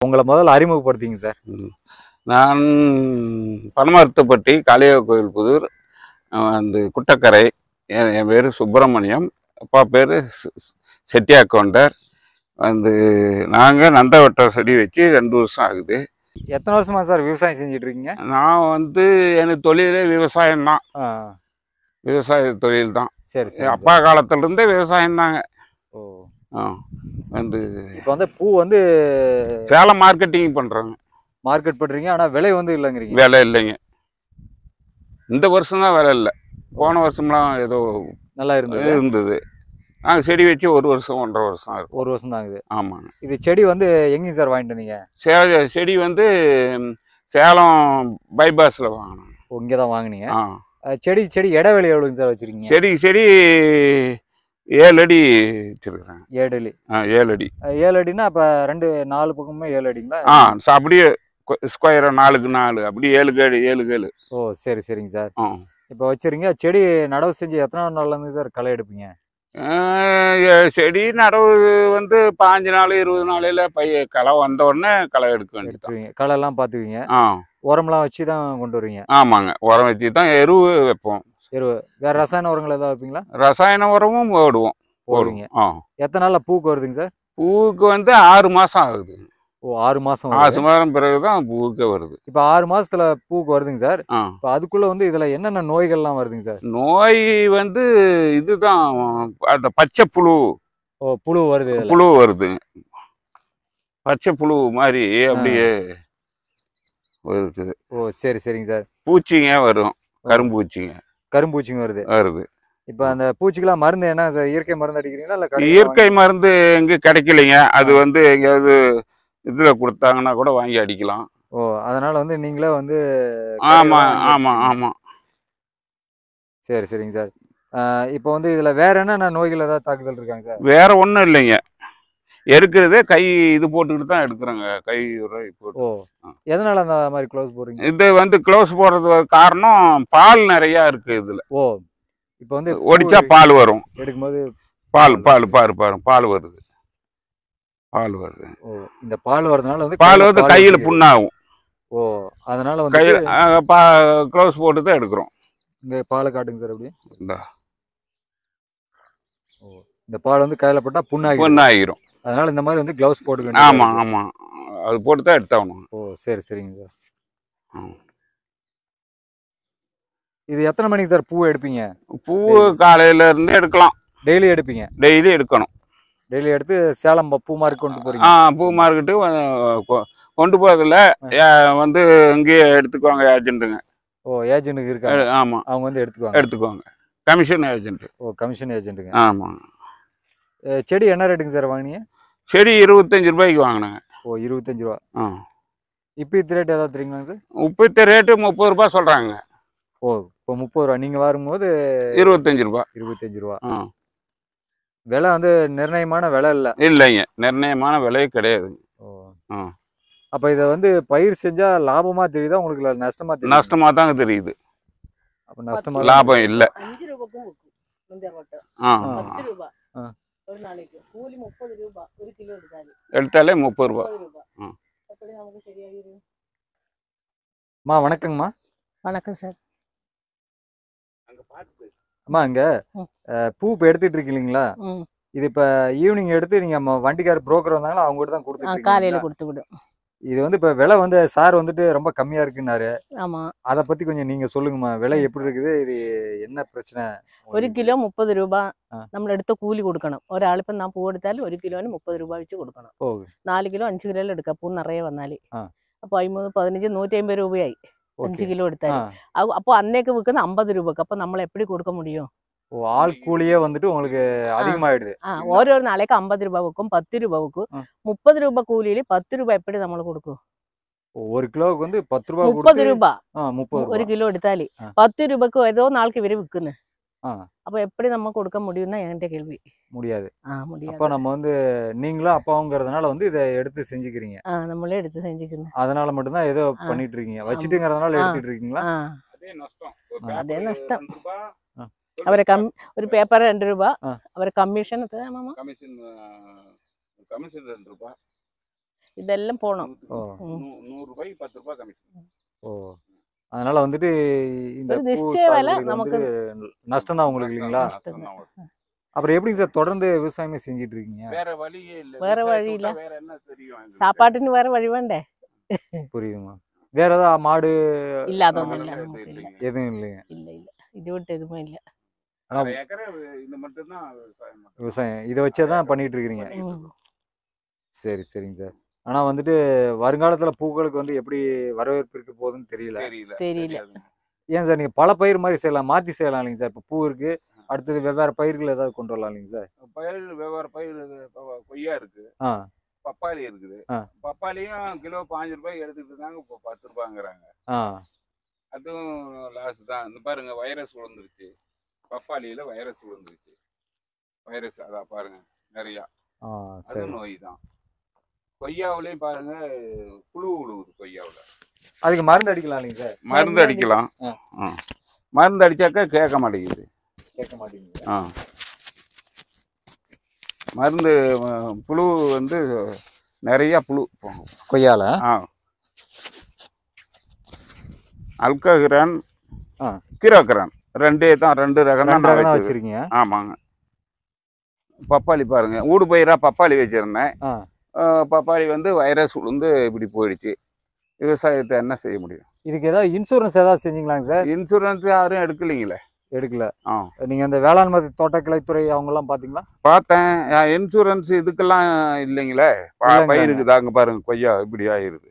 உங்களை முதல்ல அறிமுகப்படுத்திங்க சார் ம். நான் பனமரத்துப்பட்டி காளியா கோயில் புதூர் அஹ் வந்து குட்டக்கரை என் என் பேர் சுப்பிரமணியம் அப்பா பேர் செட்டியா கவுண்டர் வந்து நாங்கள் நந்தவட்ட செடி வச்சு ரெண்டு வருஷம் ஆகுது எத்தனை வருஷமா சார் விவசாயம் செஞ்சுட்டு இருக்கீங்க நான் வந்து எனக்கு தொழிலே விவசாயம் தான் ஆ, விவசாய தொழில் தான் சரி சரி அப்பா காலத்துலேருந்தே விவசாயம் தாங்க ஓ வந்து இப்போ வந்து பூ வந்து சேலம் மார்க்கெட்டிங் பண்ணுறோங்க மார்க்கெட் பண்றீங்க ஆனா விலை வந்து இல்லைங்கிறீங்க வேலை இல்லைங்க இந்த வருஷம் தான் வேலை இல்லை போன வருஷம்லாம் ஏதோ நல்லா இருந்தது இருந்தது நாங்கள் செடி வச்சு ஒரு வருஷம் ஒன்றரை வருஷம் இருக்கும் ஒரு வருஷம் தான் ஆகுது ஆமாங்க இது செடி வந்து எங்கேயும் சார் வாங்கிட்டு வந்தீங்க சே செடி வந்து ம், சேலம் பைபாஸில் வாங்கினோம் ஓ, இங்கே தான் வாங்குனீங்க ஆ அஹ் செடி செடி இடைவெளி எவ்வளோங்க சார் வச்சிருக்கீங்க செடி செடி ஏழு அடி வச்சுருக்குறேன் ஏழு அடி ஆ ஏழு அடி அஹ் ஏழு அடின்னா அப்போ ரெண்டு நாலு பக்கமுமே ஏழு அடிங்களா ஆ ச- அப்படியே ஸ்கொயராக நாலுக்கு நாலு அப்படியே ஏழு கேடு ஏழு கேளு ஓ சரி சரிங்க சார் ஆ இப்போ வச்சிருங்க செடி நடவு செஞ்சு எத்தனை நாள்ல இருந்து சார் களை எடுப்பீங்க அஹ் எ- செடி நடவு வந்து பாஞ்சு நாள் இருபது நாளையில் பைய களை வந்த உடனே களை எடுக்க வேண்டியது எடுத்துருவீங்க களை எல்லாம் பார்த்துக்குவீங்க ஆ உரம்லாம் வச்சு தான் கொண்டு வருவீங்க ஆமாங்க உரம் வச்சு தான் எருவு வைப்போம் எருவு வேற ரசாயன உரங்கள் ஏதாவது வைப்பீங்களா ரசாயன உரமும் போடுவோம் போடுவீங்க ஆ எத்தனை நாள்ல பூக்கு வருதுங்க சார் பூவுக்கு வந்து ஆறு மாதம் ஆகுது ஓ ஆறு மாசம் ஆறு வருது. மாதம் பிறகு தான் பூவுக்கே வருது இப்போ ஆறு மாசத்துல பூக்கு வருதுங்க சார் ஆ இப்போ அதுக்குள்ள வந்து இதுல என்னென்ன நோய்கள்லாம் வருதுங்க சார் நோய் வந்து இதுதான் அந்த பச்சை புழு ஓ புழு வருது இதுல. புழு வருது பச்சை புழு மாதிரி அப்படியே இருக்குது ஓ சரி சரிங்க சார் பூச்சிங்க வரும் கரும்பூச்சிங்க கரும்பூச்சிங்க வருது வருது இப்போ அந்த பூச்சிக்கெல்லாம் மருந்து என்ன சார் இயற்கை மருந்து அடிக்கிறீங்களா இல்ல கடையில இயற்கை மருந்து எங்கே கிடைக்கலைங்க அது வந்து எங்கேயாவது இதில் கொடுத்தாங்கன்னா கூட வாங்கி அடிக்கலாம் வாங்கி- ஓ அதனால வந்து நீங்களே வந்து ஆமா கடையில வாங்கி ஆமா வச்சுக்கீங்க. ஆமா சரி சரிங்க சார் ஆஹ் இப்போ வந்து இதுல வேற என்னென்ன நோய்கள் ஏதாவது தாக்குதல் இருக்காங்க சார் வேற ஒன்றும் இல்லைங்க எடுக்கிறதே கை இது போட்டுக்கிட்டு தான் எடுக்கிறோங்க கை உறை போட்டு ஓ எதனால அந்த மாதிரி க்ளோஸ் போடுறீங்க இது வந்து க்ளோஸ் போடுறது காரணம் பால் நிறையா இருக்கு இதுல ஓ இப்போ வந்து பூ ஒடிச்சா பால் வரும் எடுக்கும்போது பால் பால் பாரு பாரு பால் வருது பால் வருது ஓ இந்த பால் வரதுனால வந்து பால் கையில வந்து பால் கையில் ஊத்திக்கிறது. புண்ணாகும் ஓ அதனால வந்து கையில் பா க்ளோஸ் போட்டு தான் எடுக்கிறோம் இங்க பாலை காட்டுங்க சார் அப்படியே இந்தா, இந்த பால் வந்து கையில போட்டா புண்ணாகி புண்ணாகிரும் அதனால இந்த மாதிரி வந்து க்ளவுஸ் போட்டுக்க வேண்டியதா ஆமா இருக்கு. ஆமா அது போட்டு தான் எடுத்தாகணும் ஓ சரி சரிங்க சார் ம். இது எத்தனை மணிக்கு சார் பூ எடுப்பீங்க பூ காலையில இருந்து எடுக்கலாம் டெய்லி எடுப்பீங்க டெய்லி எடுக்கணும் டெய்லி எடுத்து சேலம் பூ மார்க் கொண்டு போறீங்க ஆ பூ மார்க்கெட்டு கொண்டு போகிறதுல வந்து இங்கேயே எடுத்துக்குவாங்க ஏஜென்ட்டுங்க ஓ ஏஜென்ட்டுக்கு இருக்காங்க ஆமாம் அவங்க வந்து எடுத்துக்குவாங்க எடுத்துக்குவாங்க கமிஷன் ஏஜென்ட் ஓ கமிஷன் ஏஜென்ட்டுங்க ஆமாம் அஹ் செடி என்ன ரேட்டுங்க சார் வாங்கினீங்க செடி இருபத்தஞ்சி ரூபாய்க்கு வாங்கினேங்க ஓ இருபத்தஞ்சு ரூபா ஆ இப்போ இது ரேட் ஏதாவது தெரியுங்களா சார் உப்பித்த ரேட்டு முப்பது ரூபாய் சொல்கிறாங்க ஓ இப்போ முப்பது ரூபா நீங்கள் வரும்போது இருபத்தஞ்சி ரூபா இருபத்தஞ்சு ரூபா ஆ விலை வந்து நிர்ணயமான விலை இல்லை இல்லைங்க நிர்ணயமான விலையே கிடையாது ஓ ஆ. அப்போ இதை வந்து பயிர் செஞ்சா லாபமா தெரியுதா உங்களுக்கு இல்ல நஷ்டமா தெரியுதா நஷ்டமாக தாங்க தெரியுது அப்போ நஷ்டமா லாபம் இல்லை அஞ்சு ரூபாய்க்கும் விற்கும் முந்தைய மட்டும் ஆ ஆ. பத்து ரூபாய் ஆ. ஒரு நாளைக்கு கூலி முப்பது ரூபாய் ஒரு கிலோ எடுத்தாரு எடுத்தாலே முப்பது ரூபா முப்பது ரூபாய் ம். எப்படி நமக்கு சரியாயிரும் அம்மா வணக்கங்கம்மா வணக்கம் சார் அம்மா அங்க ம். அஹ், பூ இப்போ எடுத்துட்டு இருக்கீங்களா ம் இது இப்போ ஈவினிங் எடுத்து நீங்க ம- வண்டிக்கார புரோக்கர் வந்தாங்களா அவங்க கிட்ட தான் ஆ, கொடுத்துட்டு காலையில இருக்கீங்களா? கொடுத்து விடும் இது வந்து இப்போ விலை வந்து சார் வந்துட்டு ரொம்ப கம்மியா இருக்குன்னாரு ஆமா அதை பத்தி கொஞ்சம் நீங்க சொல்லுங்கம்மா விலை எப்படி இருக்குது இது என்ன பிரச்சனை ഒരു കിലോ മുപ്പത് രൂപ ആ. നമ്മൾ എടുത്ത കൂലി കൊടുക്കണം ഒരാളിപ്പം നാ പൂ എടുത്താൽ ഒരു കിലോന് മുപ്പത് രൂപ വെച്ച് കൊടുക്കണം ഓ നാല് കിലോ അഞ്ച് കിലോ എടുക്കാം പൂ നിറയെ വന്നാൽ ആ. അപ്പൊ അമ്പത് പതിനഞ്ച് നൂറ്റി അമ്പത് രൂപയായി അഞ്ച് ஓகே കിലോ എടുത്താൽ ஆ അപ്പോൾ അന്നേക്ക് വിൽക്കുന്ന അമ്പത് രൂപക്ക് അപ്പൊ നമ്മൾ എപ്പടി കൊടുക്ക முடியும் ஓ ஆள் கூலியே வந்துட்டு உங்களுக்கு அதிகமாயிடுது ആ ഓരോ നാളേക്ക് അമ്പത് രൂപ വെക്കും പത്ത് രൂപ വെക്കും ആ. മുപ്പത് രൂപ കൂലിയിൽ പത്ത് രൂപ എപ്പടി നമ്മൾ കൊടുക്കും ஓ, ஒரு கிலோவுக்கு வந்து பத்து ரூபாய் മുപ്പത് கொடுத்து രൂപ ஆ முப்பது ഒരു ரூபாய் കിലോ എടുത്താൽ ആ. പത്ത് രൂപക്ക് ഏതോ നാൾക്ക് ഇവര് വിൽക്കുന്നു ஆ അപ്പൊ എപ്പടി നമ്മൾ കൊടുക്കാൻ முடியும்னா എന്റെ കേൾവി முடியாது ആ முடியாது அப்ப நம்ம வந்து நீங்களும் அப்பாவுங்கிறதுனால வந்து இதை எடுத்து செஞ்சுக்கிறீங்க ആ നമ്മളെ എടുത്ത് செஞ்சுക്കുന്നു அதனால மட்டும்தான் ஏதோ ஆ. பண்ணிட்டு இருக்கீங்க வச்சுட்டுங்கிறதுனால ஆ. எடுத்துட்டு இருக்கீங்களா ആ அதே நஷ்டம் ஆ. அதே நஷ்டம். ஆ. അവരെ കം ഒരു പേപ്പർ രണ്ട് രൂപ ആ. അവരെ കമ്മീഷൻ എത്ര മാമ கமிஷன் கமிஷன் ரெண்டு ரூபாய் இதெல்லாம் போகணும் ஓ ம். நூ- நூறு ரூபாய் பத்து ரூபாய் கமிஷன் ஓ அதனால வந்துட்டு இந்த ஒரு பூ நிச்சய விலை சாகுபடியில நமக்கு வந்து நஷ்டம் தான் உங்களுக்கு இல்லைங்களா நஷ்டம் தான். அப்புறம் எப்படிங்க சார் தொடர்ந்து விவசாயமே செஞ்சுட்டு இருக்கீங்க வேற வழியே இல்ல வேற விவசாயத்தை வழி இல்ல. விட்டா வேற என்ன தெரியும் எங்களுக்கு? சாப்பாட்டுன்னு வேற வழி வேண்டே புரியுதுமா வேற ஏதாவது மாடு இல்ல அதொന്നും இல்ல அதெல்லாம் நமக்கு இல்ல இல்லைங்க. எதுவும் இல்லைங்க இல்ல இல்ல இது விட்டு எதுவுமே இல்ல ஆனா அரை ஏக்கரே இது மட்டும்தான் விவசாயம் மட்டும். விவசாயம் இதை வச்சே தான் பண்ணிட்டு இருக்கிறீங்க பண்ணிட்டு ம். இருக்கோம். சரி சரிங்க சார் ஆனா வந்துட்டு வருங்காலத்துல பூக்களுக்கு வந்து எப்படி வரவேற்பு இருக்க போகுதுன்னு தெரியல தெரியல தெரியல. தெரியாதுங்க. ஏன் சார் நீங்க பல பயிர் மாதிரி செய்யலாம் மாத்தி செய்யலாம் இல்லைங்க சார் இப்போ பூ இருக்கு அடுத்தது வெவ்வேறு பயிர்கள் ஏதாவது கொண்டு வரலாம் இல்லைங்க சார் பயிர் வெவ்வேறு பயிர் இது, இப்ப கொய்யா இருக்கு ஆ பப்பாளி இருக்குது ஆ. பப்பாளியும் கிலோ பாஞ்சு ரூபாய் எடுத்துட்டு இருந்தாங்க இப்போ பத்து ரூபாங்கிறாங்க ஆ அதுவும் லாஸ் தான் இந்த பாருங்க வைரஸ் விழுந்துருச்சு பப்பாளியில வைரஸ் விழுந்துருச்சு வைரஸ் அதான் பாருங்க நிறையா ஆ அது சரி நோய் தான் கொய்யாவுலயும் பாருங்க புழு விழுவுது கொய்யாவுல அதுக்கு மருந்து அடிக்கலாம் இல்லைங்க சார் மருந்து அடிக்கலாம் ஆ. ஆ. மருந்து அடிச்சாக்கா கேட்க மாட்டேங்குது கேட்க மாட்டேங்குது ஆ மருந்து அஹ், புழு வந்து நிறைய புழு போகும் கொய்யால ஆ அல்ககிரான் ஆ. கிரோகிரான் ரெண்டே தான் ரெண்டு ரகம் தான் ரெண்டு நான் ரகம் தான் வச்சிருக்கேன். வச்சிருக்கீங்க ஆமாங்க பப்பாளி பாருங்க ஊடு பயிரா பப்பாளி வச்சிருந்தேன் ஆ அஹ், பப்பாளி வந்து வைரஸ் விழுந்து இப்படி போயிடுச்சு விவசாயத்தை என்ன செய்ய முடியும் இதுக்கு ஏதாவது இன்சூரன்ஸ் ஏதாவது செஞ்சீங்களாங்க சார் இன்சூரன்ஸ் யாரும் எடுக்கலீங்களே எடுக்கல ஆ நீங்க அந்த வேளாண்மை தோட்டக்கலைத்துறை அவங்க எல்லாம் பாத்தீங்களா பார்த்தேன் இன்சூரன்ஸ் இதுக்கெல்லாம் இல்லைங்களே ப- இல்லைங்க. பயிருக்கு தாங்க பாருங்க கொய்யா இப்படி ஆயிருது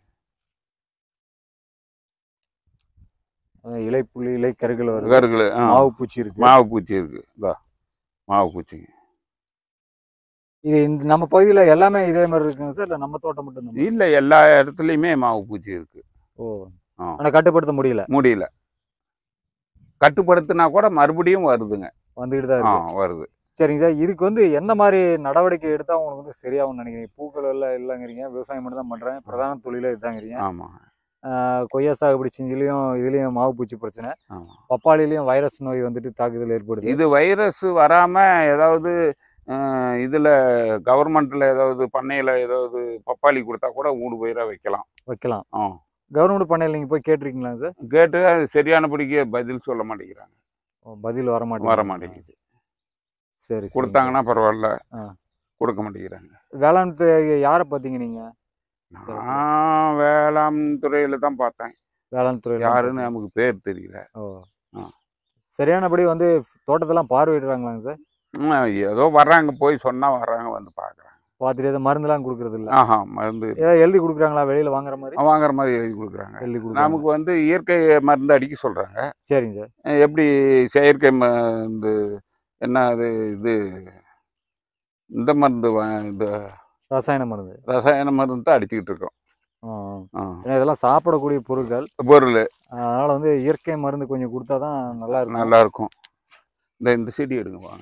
அஹ் இலை புள்ளி இலை கருகள் வருது கருகள் மாவு பூச்சி இருக்கு மாவு பூச்சி இருக்கு இதா மாவு பூச்சிங்க இது இந்த நம்ம பகுதியில எல்லாமே இதே மாதிரி இருக்குங்க சார் இல்ல நம்ம தோட்டம் மட்டும் தான் இல்ல எல்லா இடத்துலயுமே மாவு பூச்சி இருக்கு ஓ ஆ. ஆனா கட்டுப்படுத்த முடியல முடியல கட்டுப்படுத்தினா கூட மறுபடியும் வருதுங்க வந்துகிட்டு தான் ஆ இருக்கு வருது சரிங்க சார் இதுக்கு வந்து எந்த மாதிரி நடவடிக்கை எடுத்தா உங்களுக்கு வந்து சரியாகும்னு நினைக்கிறீங்க பூக்கள் எல்லாம் இல்லைங்கிறீங்க விவசாயம் மட்டும் தான் பண்றேன் பிரதான தொழிலே இதுதாங்கிறீங்க ஆமா ஆஹ் கொய்யா சாகுபடி செஞ்சிலையும் இதுலயும் மாவு பூச்சி பிரச்சனை ஆமா பப்பாளிலையும் வைரஸ் நோய் வந்துட்டு தாக்குதல் ஏற்படுது இது வைரஸ் வராம ஏதாவது அஹ், இதுல கவர்மெண்ட்ல ஏதாவது பண்ணையில ஏதாவது பப்பாளி கொடுத்தா கூட ஊடு பயிரா வைக்கலாம் வைக்கலாம் ஆ கவர்மெண்ட் பண்ணையில் நீங்க போய் கேட்டிருக்கீங்களா சார் கேட்டு அது சரியானபடிக்கு பதில் சொல்ல மாட்டேங்கிறாங்க ஓ, பதில் வர மாட்டேங்குது வர மாட்டேங்குது சரி சரி கொடுத்தாங்கன்னா பரவாயில்ல ஆ. கொடுக்க மாட்டேங்கிறாங்க வேளாண் துறை யாரை பார்த்தீங்க நீங்க நான் வேளாண் துறையில தான் பார்த்தேன் வேளாண் துறை யாருன்னு நமக்கு பேர் தெரியல ஓ ஆ. சரியானபடி வந்து தோட்டத்தெல்லாம் பார்வையிடுறாங்களாங்க சார் ம், ஏதோ வர்றாங்க போய் சொன்னா வர்றாங்க வந்து பார்க்குறாங்க பார்த்துட்டு எதுவும் மருந்துலாம் கொடுக்கறது இல்ல ஆஹா மருந்து ஏதாவது எழுதி கொடுக்குறாங்களா வெளியில வாங்குற மாதிரி வாங்குற மாதிரி எழுதி கொடுக்குறாங்க எழுதி கொடுக்குறாங்க நமக்கு வந்து இயற்கை மருந்து அடிக்க சொல்றாங்க சரிங்க சார் அஹ் எப்படி செயற்கை மருந்து என்ன அது இது இந்த மருந்து வா- இந்த ரசாயன மருந்து ரசாயன மருந்து தான் அடிச்சுக்கிட்டு இருக்கோம் ஆ, ஆ. ஆ. ஏன்னா இதெல்லாம் சாப்பிடக்கூடிய பொருட்கள் பொருள் அதனால வந்து இயற்கை மருந்து கொஞ்சம் கொடுத்தா தான் நல்லா இருக்கும் நல்லா இருக்கும் இந்த இந்த செடி எடுங்க வாங்க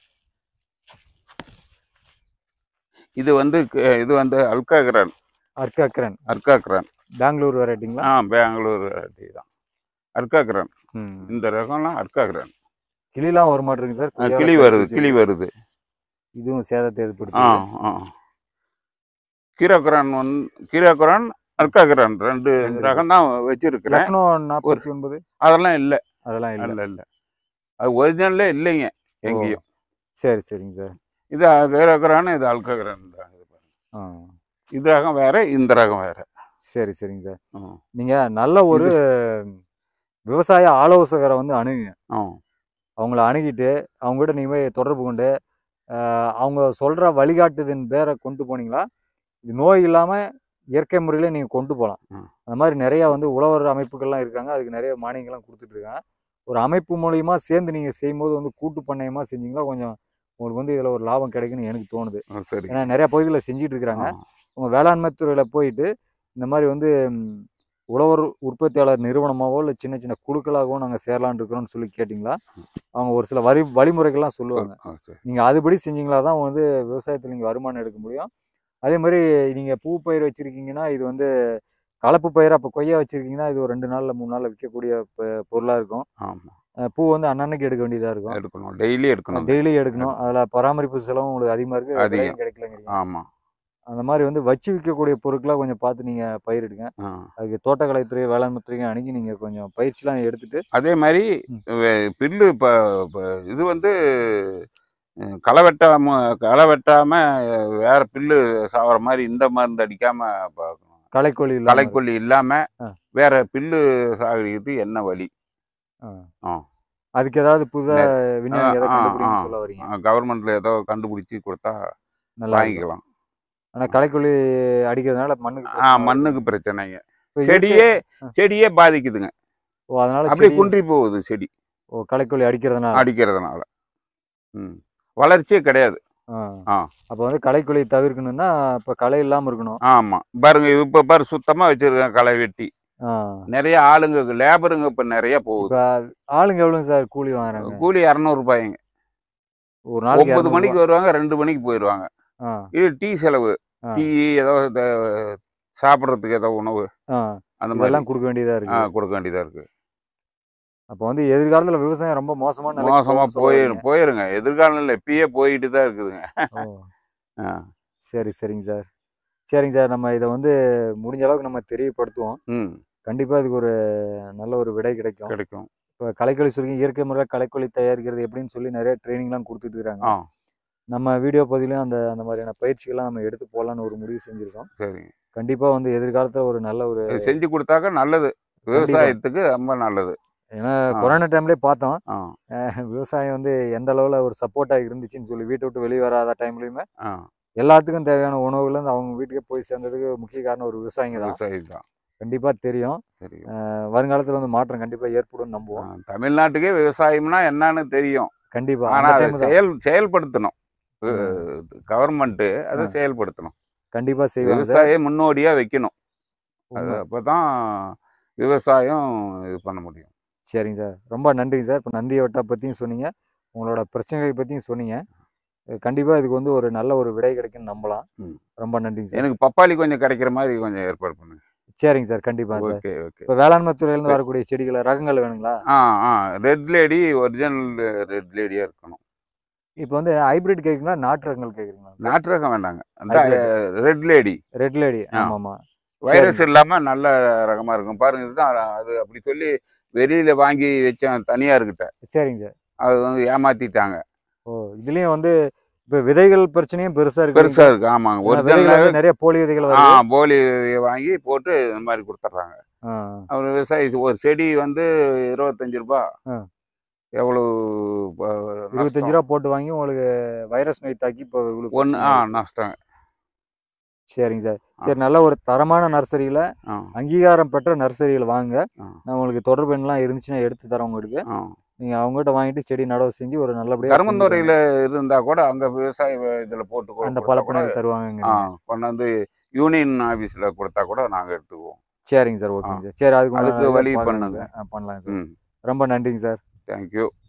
இது வந்து க- இது வந்து அல்காகிரான் அர்க்காக்கரன் அர்காகிரான் பெங்களூர் வெரைட்டிங்களா ஆ பெங்களூர் variety தான் அர்காகிரான் ம் இந்த ரகம்லாம் அர்காகிரான் கிளிலாம் வர மாட்டிருக்கு சார் ஆ, கொய்யால கிளி வருது கடிச்சு. கிளி வருது இதுவும் சேதத்தை ஆ ஏற்படுத்துது ஆ கீரோகுரான் ஒன் கீரோகுரான் அர்காகிரான் ரெண்டு ரெண்டு ரகம் தான் வச்சிருக்கிறேன் லக்னோ நாற்பத்தி ஒன்பது அதெல்லாம் இல்லை அதெல்லாம் இல்லை இல்லை இல்லை அது ஒரிஜினல்லே இல்லைங்க எங்கேயும் சரி சரிங்க சார் இது கீரோகுரான் இது அல்காகிரான் தான் இது பாருங்க. ஆ இது ரகம் வேற இந்த ரகம் வேற சரி சரிங்க சார் ம். நீங்க நல்ல ஒரு விவசாய ஆலோசகரை வந்து அணுகுங்க ஆ அவங்கள அணுகிட்டு அவங்ககிட்ட நீங்க போய் தொடர்பு கொண்டு ஆஹ், அவங்க சொல்ற வழிகாட்டுதின் பேரை கொண்டு போனீங்களா இது நோய் இல்லாம இயற்கை முறையில நீங்க கொண்டு போகலாம் ம். அந்த மாதிரி நிறைய வந்து உழவர் அமைப்புகள்லாம் இருக்காங்க அதுக்கு நிறைய மானியங்கள்லாம் கொடுத்துட்டு இருக்காங்க ஒரு அமைப்பு மூலியமா சேர்ந்து நீங்க செய்யும்போது வந்து கூட்டு பண்ணையமா செஞ்சீங்களா கொஞ்சம் உங்களுக்கு வந்து இதுல ஒரு லாபம் கிடைக்குன்னு எனக்கு தோணுது ஆ, சரி ஏன்னா நிறைய பகுதிகளில் செஞ்சுட்டு இருக்கிறாங்க ஆ. உங்க வேளாண்மை துறையில போயிட்டு இந்த மாதிரி வந்து ம், உழவர் உற்பத்தியாளர் நிறுவனமாவோ இல்லை சின்ன சின்ன குழுக்களாகவோ நாங்கள் சேரலான் இருக்கிறோம்னு சொல்லி கேட்டிங்களா அவங்க ஒரு சில வரி வழிமுறைகள்லாம் சொல்லுவாங்க ஆ, சரி நீங்கள் அதுபடி செஞ்சீங்களா தான் வந்து விவசாயத்தில் நீங்கள் வருமானம் எடுக்க முடியும் அதே மாதிரி நீங்கள் பூ பயிர் வச்சுருக்கீங்கன்னா இது வந்து கலப்பு பயிர் அப்போ கொய்யா வச்சுருக்கீங்கன்னா இது ஒரு ரெண்டு நாளில் மூணு நாளில் விற்கக்கூடிய பொருளாக இருக்கும் ஆமா அஹ் பூ வந்து அன்னன்னைக்கு எடுக்க வேண்டியதாக இருக்கும் எடுக்கணும் டெய்லி எடுக்கணும் டெய்லி எடுக்கணும் அதில் பராமரிப்பு செலவும் உங்களுக்கு அதிகமாக இருக்குது அதிகம். விலையும் கிடைக்கலங்கிறீங்க ஆமா அந்த மாதிரி வந்து வச்சு விற்கக்கூடிய பொருட்களாக கொஞ்சம் பார்த்து நீங்கள் பயிரிடுங்க ஆ. அதுக்கு தோட்டக்கலைத்துறை வேளாண்மை துறையும் அணுகி நீங்கள் கொஞ்சம் பயிற்சிலாம் எடுத்துட்டு அதே மாதிரி ம். வே- பில்லு இப்போ இது வந்து அஹ், களை வெட்டாம களை வெட்டாம அஹ், வேற பில்லு சாவற மாதிரி இந்த மருந்து அடிக்காம பார்க்கணும் களைக்கொல்லி இல்லாம களைக்கொல்லி இல்லாம ஆ. வேற பில்லு சாகடிக்கிறது என்ன வழி ஆ. ஆ. அதுக்கு ஏதாவது புதுதா விஞ்ஞானி ஆ, ஏதாவது ஆ, கண்டுபிடிங்கன்னு ஆ. சொல்ல வரீங்க கவர்மெண்ட்ல ஏதோ கண்டுபிடிச்சி கொடுத்தா நல்லா இருக்கும். வாங்கிக்கலாம் ஆனா களைக்கொல்லி அடிக்கிறதுனால மண்ணுக்கு ஆ பிரச்சனை வருது. மண்ணுக்கு பிரச்சனைங்க இப்ப செடியே ஆ. செடியே பாதிக்குதுங்க ஓ அதனால அப்படியே செடி- குன்றி போகுது செடி ஓ களைக்கொல்லி அடிக்கிறதுனால அடிக்கிறதுனால ம் வளர்ச்சியே கிடையாது ஆ. ஆ. அப்ப வந்து களைக்கொல்லி தவிர்க்கணும்னா இப்ப களை இல்லாம இருக்கணும் ஆமா பாருங்க இப்ப பாரு சுத்தமா வச்சிருக்கேன் களை வெட்டி ஆ. நிறைய ஆளுங்க லேபருங்க இப்ப நிறைய போகுது இப்ப ஆளுங்க எவ்வளவுங்க சார் கூலி வாங்குறாங்க கூலி இரநூறு ரூபாய்ங்க ஒரு நாளைக்கு ஒன்பது 200 மணிக்கு வருவாங்க ரெண்டு மணிக்கு போயிடுவாங்க ஆ. இது டீ செலவு ஆ. டீ ஏதோ இந்த சாப்பிட்றதுக்கு ஏதோ உணவு ஆ. அந்த மாதிரி இதெல்லாம் கொடுக்க வேண்டியதா ஆ, இருக்கு கொடுக்க வேண்டியதா இருக்கு அப்ப வந்து எதிர்காலத்துல விவசாயம் ரொம்ப மோசமான நிலைக்கு மோசமா போகும்னு சொல்ல போயிரு வரீங்க. போயிருங்க எதிர்காலம் இப்பயே போயிட்டு தான் இருக்குதுங்க ஓ. ஆ. சரி சரிங்க சார் சரிங்க சார் நம்ம இதை வந்து முடிஞ்ச அளவுக்கு நம்ம தெரியப்படுத்துவோம் ம் கண்டிப்பா இதுக்கு ஒரு நல்ல ஒரு விடை கிடைக்கும் கிடைக்கும் இப்போ களைக்கொல்லி சொல்லி இயற்கை முறையில் களைக்கொல்லி தயாரிக்கிறது எப்படின்னு சொல்லி நிறைய ட்ரைனிங்லாம் கொடுத்துட்டு இருக்காங்க ஆ நம்ம வீடியோ பதிலையும் அந்த அந்த மாதிரியான பயிற்சிகள்லாம் நம்ம எடுத்து போடலான்னு ஒரு முடிவு செஞ்சுருக்கோம் சரி கண்டிப்பாக வந்து எதிர்காலத்தில் ஒரு நல்ல ஒரு இது செஞ்சு கொடுத்தாக்க நல்லது விவசாயத்துக்கு ரொம்ப நல்லது ஏன்னா ஆ. கொரோனா டைம்லேயே பார்த்தோம் ஆ அஹ் விவசாயம் வந்து எந்த அளவில் ஒரு சப்போர்ட்டாக இருந்துச்சுன்னு சொல்லி வீட்டை விட்டு வெளியே வராத டைம்லையுமே ஆ எல்லாத்துக்கும் தேவையான உணவுலேருந்து அவங்க வீட்டுக்கே போய் சேர்ந்ததுக்கு முக்கிய காரணம் ஒரு விவசாயிங்க தான் விவசாயி தான் கண்டிப்பாக தெரியும் சரி அஹ் வருங்காலத்தில் வந்து மாற்றம் கண்டிப்பாக ஏற்படும் நம்புவோம் தமிழ்நாட்டுக்கே விவசாயம்னா என்னன்னு தெரியும் கண்டிப்பாக ஆனா அந்த அதை டைம் தான் செயல் செயல்படுத்தணும் கவர்மெண்ட்டு அதை ம். செயல்படுத்தணும் கண்டிப்பாக செய்வாங்க சார் விவசாய முன்னோடியா வைக்கணும் அது உண்மை. அப்பதான் விவசாயம் இது பண்ண முடியும் சரிங்க சார் ரொம்ப நன்றிங்க சார் இப்போ நந்தி வட்டா பற்றியும் சொன்னீங்க உங்களோட பிரச்சனைகள் பற்றியும் சொன்னீங்க கண்டிப்பாக இதுக்கு வந்து ஒரு நல்ல ஒரு விடை கிடைக்கும்னு நம்பலாம் ம். ரொம்ப நன்றிங்க சார் எனக்கு பப்பாளி கொஞ்சம் கிடைக்கிற மாதிரி கொஞ்சம் ஏற்பாடு பண்ணுங்க சரிங்க சார் கண்டிப்பாக சார் ஓகே ஓகே இப்போ வேளாண்மை துறையிலேருந்து வரக்கூடிய செடிகளை ரகங்கள் வேணுங்களா ஆ ஆ ரெட் லேடி ஒரிஜினல் ரெட் லேடியா இருக்கணும் இப்போ வந்து ஹைபிரிட் கேட்குறீங்களா நாட்டு ரகங்கள் கேட்குறீங்களா நாட்டு ரகம் வேண்டாங்க அந்த Hybrid. Red lady red lady ஆ. ஆமாம்மா வைரஸ் இல்லாம நல்ல ரகமா இருக்கும் பாருங்க இதுதான் அது அப்படி சொல்லி வெளியில வாங்கி வச்சேன் தனியார்கிட்ட சரிங்க சார் அது வந்து ஏமாத்திட்டாங்க ஓ இதுலேயும் வந்து இப்போ விதைகள் பிரச்சனையும் பெருசாக இருக்கு பெருசா இருக்கு ஆமாங்க ஏன்னா விதைகள் ஒரிஜினல் வந்து நிறைய போலி விதைகள் ஆ வருது போலி வாங்கி போட்டு இந்த மாதிரி கொடுத்துட்றாங்க ஆ. அவர் விவசாயி ஒரு செடி வந்து இருபத்தஞ்சு ரூபா ஆ. எவ்வளவு இருபத்தஞ்சு ரூபா போட்டு வாங்கி உங்களுக்கு வைரஸ் நோய் தாக்கி இப்போ இவ்வளவு ஒன்று பிரச்சனை ஆ ஆயிடுச்சு. நஷ்டம் சரிங்க சார் சரி நல்ல ஒரு தரமான நர்சரியில் ஆ அங்கீகாரம் பெற்ற நர்சரியில் வாங்க ஆ. நான் உங்களுக்கு தொடர்பு எண்ணெலாம் இருந்துச்சுன்னா எடுத்து தரேன் உங்களுக்கு ஆ நீங்கள் அவங்ககிட்ட வாங்கிட்டு செடி நடவு செஞ்சு ஒரு நல்லபடியாக கருமந்துறையில் இருந்தா கூட அங்க விவசாய இதுல போட்டு கூட அந்த கொடுத்தா கூட பழப்பணம் தருவாங்க ஆ கொண்டாந்து யூனியன் ஆபீஸ்ல கொடுத்தா கூட நாங்க எடுத்துக்குவோம் சரிங்க சார் ஓகேங்க சார் சரி அதுக்கு அதுக்கு நான் வழி பார்க்கறேங்க பண்ணுங்க. சார். ஆ, பண்ணலாங்க சார் ம் ரொம்ப நன்றிங்க சார் தேங்க்யூ